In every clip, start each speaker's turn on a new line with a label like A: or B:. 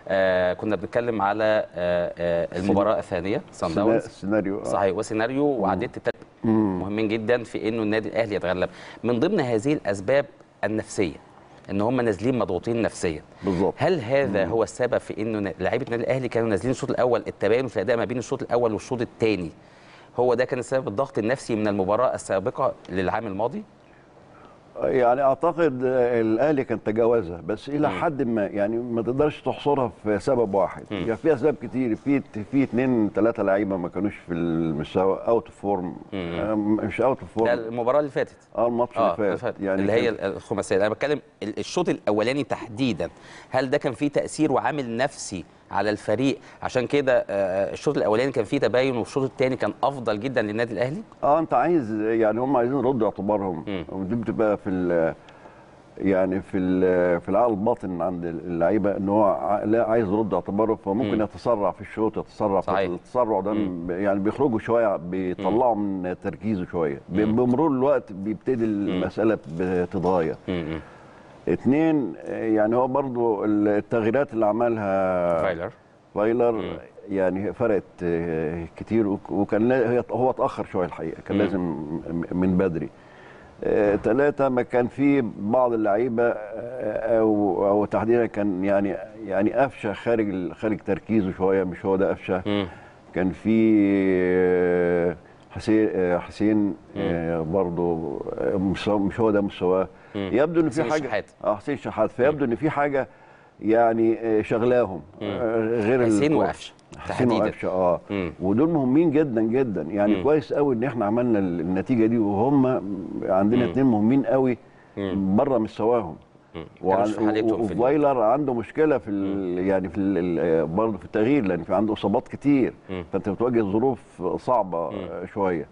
A: آه كنا بنتكلم على آه آه المباراه الثانيه صن
B: سينا-
A: داونز
B: سيناريو آه.
A: صحيح وسيناريو وعديت التلات مهمين جدا في انه النادي الاهلي يتغلب من ضمن هذه الاسباب النفسيه ان هم نازلين مضغوطين نفسيا
B: بالظبط
A: هل هذا هو السبب في انه ن- لعيبه النادي الاهلي كانوا نازلين الشوط الاول التباين في الاداء ما بين الشوط الاول والشوط الثاني هو ده كان السبب الضغط النفسي من المباراه السابقه للعام الماضي
B: يعني اعتقد الاهلي كان تجاوزها بس الى حد ما يعني ما تقدرش تحصرها في سبب واحد يعني في اسباب كتير في في اثنين ثلاثه لعيبه ما كانوش في المستوى اوت اوف فورم مش اوت اوف
A: ده
B: فورم
A: المباراه اللي فاتت
B: اه الماتش
A: اه
B: اللي فات
A: يعني اللي هي
B: كان-
A: الخماسيه انا بتكلم ال- الشوط الاولاني تحديدا هل ده كان فيه تاثير وعامل نفسي على الفريق عشان كده آه، الشوط الاولاني كان فيه تباين والشوط الثاني كان افضل جدا للنادي الاهلي
B: اه انت عايز يعني هم عايزين يردوا اعتبارهم ودي بتبقى في ال يعني في ال- في العقل الباطن عند اللعيبه ان هو ع- لا عايز يرد اعتباره فممكن يتسرع في الشوط يتسرع في
A: صحيح.
B: التسرع ده م- يعني بيخرجوا شويه بيطلعوا من تركيزه شويه ب- بمرور الوقت بيبتدي المساله بتتغير
A: امم
B: اتنين يعني هو برضو التغييرات اللي عملها
A: فايلر
B: فايلر يعني فرقت آه، كتير وك- وكان لا- هي- هو اتاخر شويه الحقيقه كان لازم م- من بدري ثلاثة ما كان في بعض اللعيبة آه، أو أو تحديدا كان يعني يعني قفشة خارج ال- خارج تركيزه شوية مش هو ده قفشة
A: مم.
B: كان في آه، حسين آه، حسين آه، برضه آه، مستوى- مش هو ده مستواه يبدو ان في
A: حسين
B: حاجه
A: الشحات.
B: اه حسين شحات فيبدو ان في حاجه يعني آه، شغلاهم آه، غير
A: حسين
B: الكورة.
A: وقفشه
B: حسين
A: تحديدا
B: وقفشه اه
A: مم.
B: ودول مهمين جدا جدا يعني
A: مم.
B: كويس قوي ان احنا عملنا ال- النتيجه دي وهم عندنا اثنين مهمين قوي بره مستواهم
A: كانوش في حالتهم في ال-
B: وفايلر عنده مشكله في ال يعني في ال- برضه في التغيير لان في عنده اصابات كتير فانت بتواجه ظروف صعبه آه، شويه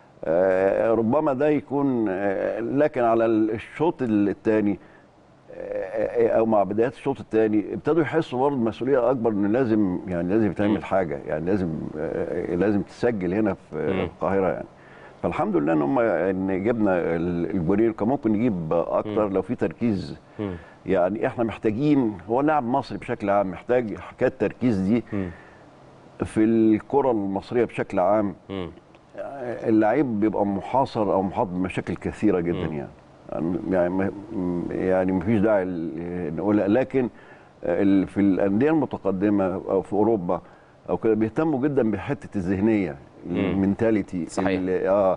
B: آه، ربما ده يكون آه، لكن على الشوط الثاني او مع بدايات الشوط الثاني ابتدوا يحسوا برضه مسؤوليه اكبر انه لازم يعني لازم يتعمل حاجه يعني لازم آه، لازم تسجل هنا في القاهره يعني فالحمد لله ان هم ان جبنا ال- الجولين كان ممكن نجيب اكتر لو في تركيز يعني احنا محتاجين هو اللاعب المصري بشكل عام محتاج حكايه التركيز دي في الكره المصريه بشكل عام
A: مم.
B: اللعيب بيبقى محاصر او محاط بمشاكل كثيره جدا يعني يعني ما- يعني مفيش داعي ل- نقولها لكن ال- في الانديه المتقدمه او في اوروبا او كده بيهتموا جدا بحته الذهنيه المنتاليتي
A: صحيح.
B: ال- اه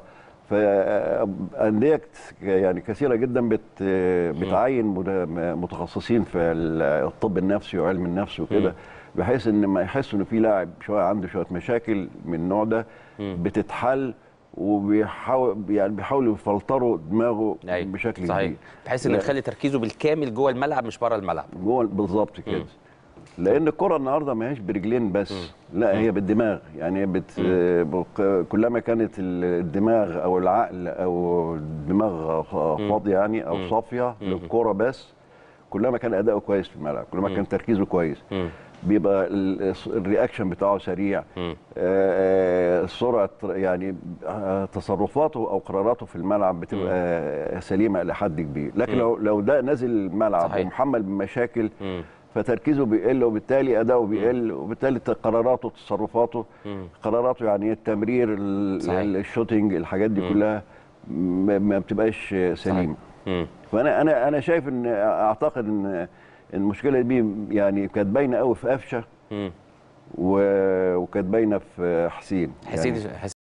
B: فانديه كت- يعني كثيره جدا بت بتعين مد- متخصصين في ال- الطب النفسي وعلم النفس وكده بحيث ان ما يحسوا ان في لاعب شويه عنده شويه مشاكل من النوع ده بتتحل وبيحاول يعني بيحاولوا يفلتروا دماغه
A: أيوة.
B: بشكل
A: صحيح
B: كبير
A: بحيث انه
B: لا.
A: يخلي تركيزه بالكامل جوه الملعب مش بره الملعب
B: جوه بالظبط كده لان الكره النهارده ما هيش برجلين بس لا هي بالدماغ يعني هي بت بق- كلما كانت الدماغ او العقل او الدماغ فاضيه يعني او صافيه للكره بس كلما كان اداؤه كويس في الملعب كلما كان تركيزه كويس بيبقى ال- الرياكشن بتاعه سريع آه، آه، سرعه يعني آه، تصرفاته او قراراته في الملعب بتبقى سليمه الى حد كبير لكن لو لو ده نازل الملعب
A: صحيح.
B: ومحمل بمشاكل فتركيزه بيقل وبالتالي اداؤه بيقل وبالتالي قراراته وتصرفاته قراراته يعني التمرير ال-
A: صحيح.
B: الشوتنج الحاجات دي كلها ما ما بتبقاش سليمه
A: مم.
B: فانا انا انا شايف ان اعتقد ان المشكله دي يعني كانت باينه قوي في قفشه
A: مم.
B: و- وكانت باينه في حسين
A: حسين
B: يعني
A: حسين